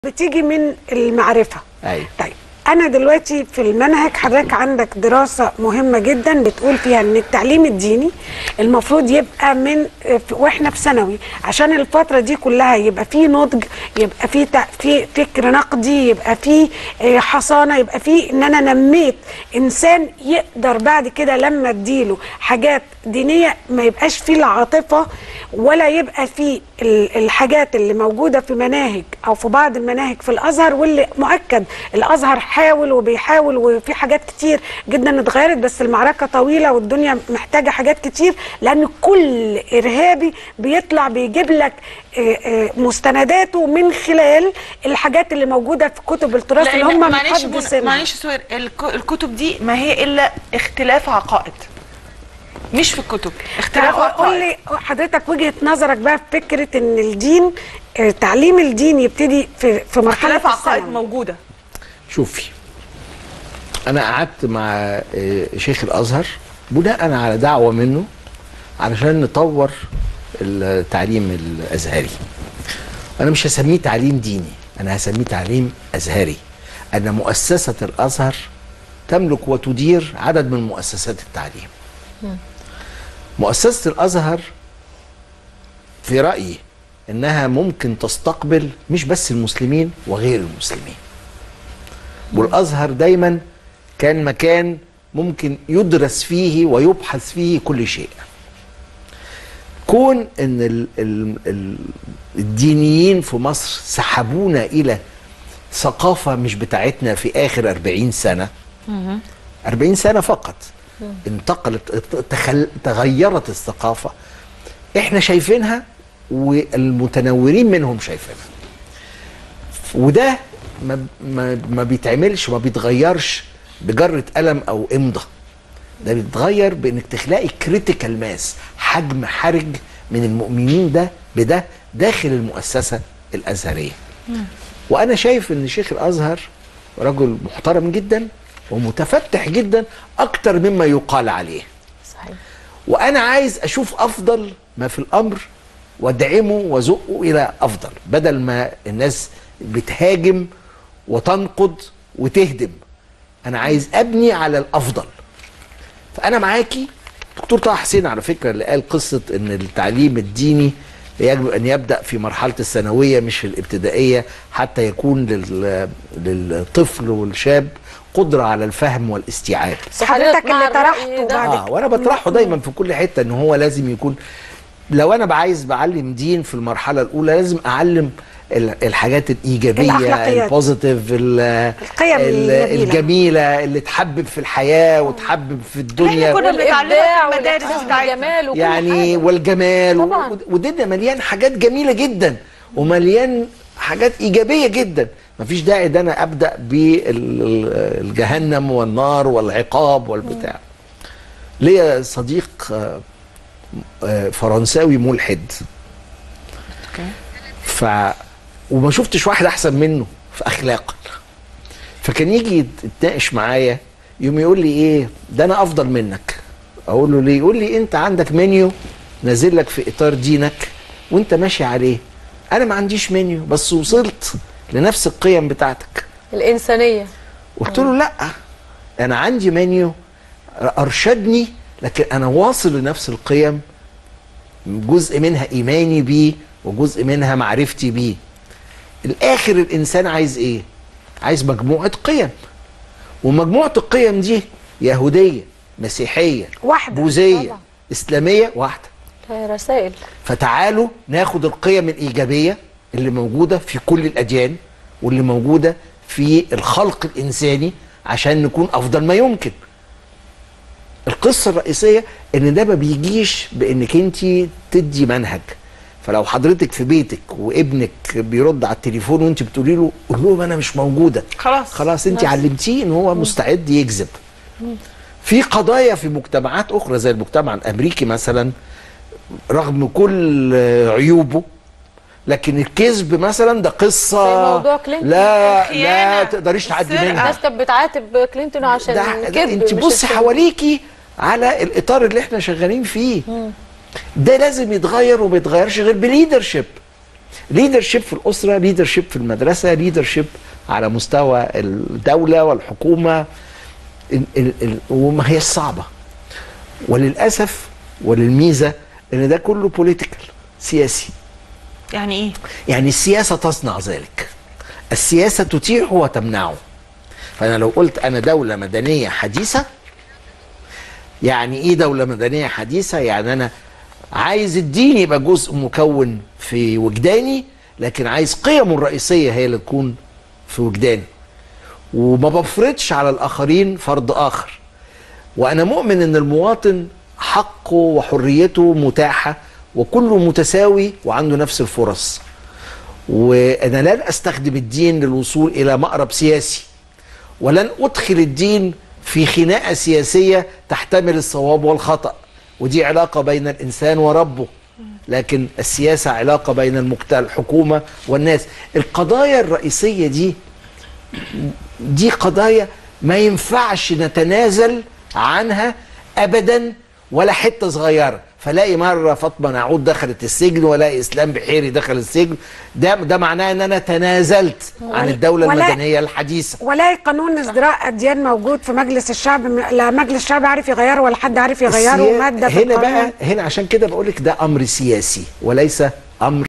بتيجي من المعرفه ايوه طيب انا دلوقتي في المنهج حضرتك عندك دراسه مهمه جدا بتقول فيها ان التعليم الديني المفروض يبقى من واحنا في ثانوي عشان الفتره دي كلها يبقى فيه نضج يبقى فيه تع- في فكر نقدي يبقى فيه آه، حصانه يبقى فيه ان انا نميت انسان يقدر بعد كده لما اديله حاجات دينيه ما يبقاش فيه العاطفه ولا يبقى فيه ال- الحاجات اللي موجوده في مناهج او في بعض المناهج في الازهر واللي مؤكد الازهر حاول وبيحاول وفي حاجات كتير جدا اتغيرت بس المعركه طويله والدنيا محتاجه حاجات كتير لان كل ارهابي بيطلع بيجيب لك آه، آه، مستنداته من خلال الحاجات اللي موجوده في كتب التراث اللي لأن هم معلش محدثينها. معلش سوري الك- الكتب دي ما هي الا اختلاف عقائد مش في الكتب اختلاف قول عقائد لي حضرتك وجهه نظرك بقى في فكره ان الدين آه، تعليم الدين يبتدي في في مرحله اختلاف عقائد الثانوي موجوده شوفي انا قعدت مع آه، شيخ الازهر بناء على دعوه منه علشان نطور التعليم الازهري انا مش هسميه تعليم ديني انا هسميه تعليم ازهري ان مؤسسه الازهر تملك وتدير عدد من مؤسسات التعليم مؤسسه الازهر في رايي انها ممكن تستقبل مش بس المسلمين وغير المسلمين والازهر دايما كان مكان ممكن يدرس فيه ويبحث فيه كل شيء كون ان ال ال ال الدينيين في مصر سحبونا الى ثقافه مش بتاعتنا في اخر 40 سنه 40 سنه فقط انتقلت تخل تغيرت الثقافه احنا شايفينها والمتنورين منهم شايفينها وده ما ما ما بيتعملش ما بيتغيرش بجرة قلم او امضة ده بيتغير بانك تخلقي كريتيكال ماس حجم حرج من المؤمنين ده بده داخل المؤسسة الازهرية وانا شايف ان شيخ الازهر رجل محترم جدا ومتفتح جدا اكتر مما يقال عليه صحيح وانا عايز اشوف افضل ما في الامر وادعمه وازقه الى افضل بدل ما الناس بتهاجم وتنقد وتهدم انا عايز ابني على الافضل فانا معاكي دكتور طه حسين على فكره اللي قال قصه ان التعليم الديني يجب ان يبدا في مرحله الثانويه مش في الابتدائيه حتى يكون لل- للطفل والشاب قدره على الفهم والاستيعاب حضرتك مع اللي الرأي طرحته ده؟ بعد اه وانا بطرحه دايما في كل حته ان هو لازم يكون لو انا عايز بعلم دين في المرحله الاولى لازم اعلم ال- الحاجات الايجابيه الأخلاقيات. البوزيتيف ال- القيم ال- الجميلة. الجميله اللي تحبب في الحياه وتحبب في الدنيا احنا كنا والابداع بنتعلمها في المدارس والاحساس بتاعتنا بالجمال وكل يعني حاجة. والجمال و- طبعاً. و- وديننا مليان حاجات جميله جدا ومليان حاجات ايجابيه جدا مفيش داعي ده انا ابدا بالجهنم والنار والعقاب والبتاع ليا صديق آه، آه، فرنساوي ملحد ف وما شفتش واحد احسن منه في اخلاقا فكان يجي يتناقش معايا يوم يقول لي ايه ده انا افضل منك اقول له ليه يقول لي انت عندك منيو نازل لك في اطار دينك وانت ماشي عليه انا ما عنديش منيو بس وصلت لنفس القيم بتاعتك الإنسانية قلت له لا انا عندي منيو ارشدني لكن انا واصل لنفس القيم جزء منها ايماني بيه وجزء منها معرفتي بيه الاخر الانسان عايز ايه عايز مجموعه قيم ومجموعه القيم دي يهوديه مسيحيه واحدة. بوذيه طبعا. اسلاميه واحده رسائل فتعالوا ناخد القيم الإيجابية اللي موجودة في كل الأديان واللي موجودة في الخلق الإنساني عشان نكون أفضل ما يمكن القصة الرئيسية إن ده ما بيجيش بإنك أنت تدي منهج فلو حضرتك في بيتك وابنك بيرد على التليفون وانت بتقولي له قول لهم انا مش موجوده خلاص. خلاص انت بس. علمتيه ان هو مستعد يكذب في قضايا في مجتمعات اخرى زي المجتمع الامريكي مثلا رغم كل عيوبه لكن الكذب مثلا ده قصه زي موضوع كلينتون. لا لا الخيانة، تقدريش تعدي السرقة. منها الناس كانت بتعاتب كلينتون عشان ده, ده الكذب انت مش بصي الكذب. حواليكي على الاطار اللي احنا شغالين فيه ده لازم يتغير وما يتغيرش غير بليدرشيب ليدرشيب في الاسره ليدرشيب في المدرسه ليدرشيب على مستوى الدوله والحكومه ال- ال- ال- وما هي صعبه وللاسف وللميزه ان ده كله بوليتيكال سياسي يعني ايه يعني السياسه تصنع ذلك السياسه تتيحه وتمنعه فانا لو قلت انا دوله مدنيه حديثه يعني ايه دوله مدنيه حديثه يعني انا عايز الدين يبقى جزء مكون في وجداني لكن عايز قيمه الرئيسيه هي اللي تكون في وجداني وما بفرضش على الاخرين فرض اخر وانا مؤمن ان المواطن حقه وحريته متاحه وكله متساوي وعنده نفس الفرص وانا لن استخدم الدين للوصول الى مأرب سياسي ولن ادخل الدين في خناقه سياسيه تحتمل الصواب والخطا ودي علاقه بين الانسان وربه لكن السياسه علاقه بين المجتمع الحكومه والناس القضايا الرئيسيه دي دي قضايا ما ينفعش نتنازل عنها ابدا ولا حته صغيره فلاقي مره فاطمه نعود دخلت السجن ولاقي اسلام بحيري دخل السجن ده ده معناه ان انا تنازلت عن الدوله ولا- المدنيه الحديثه ولا قانون ازدراء اديان موجود في مجلس الشعب م- لا مجلس الشعب عارف يغيره ولا حد عارف يغيره السيا- ماده في هنا القانون بقى هنا عشان كده بقول لك ده امر سياسي وليس امر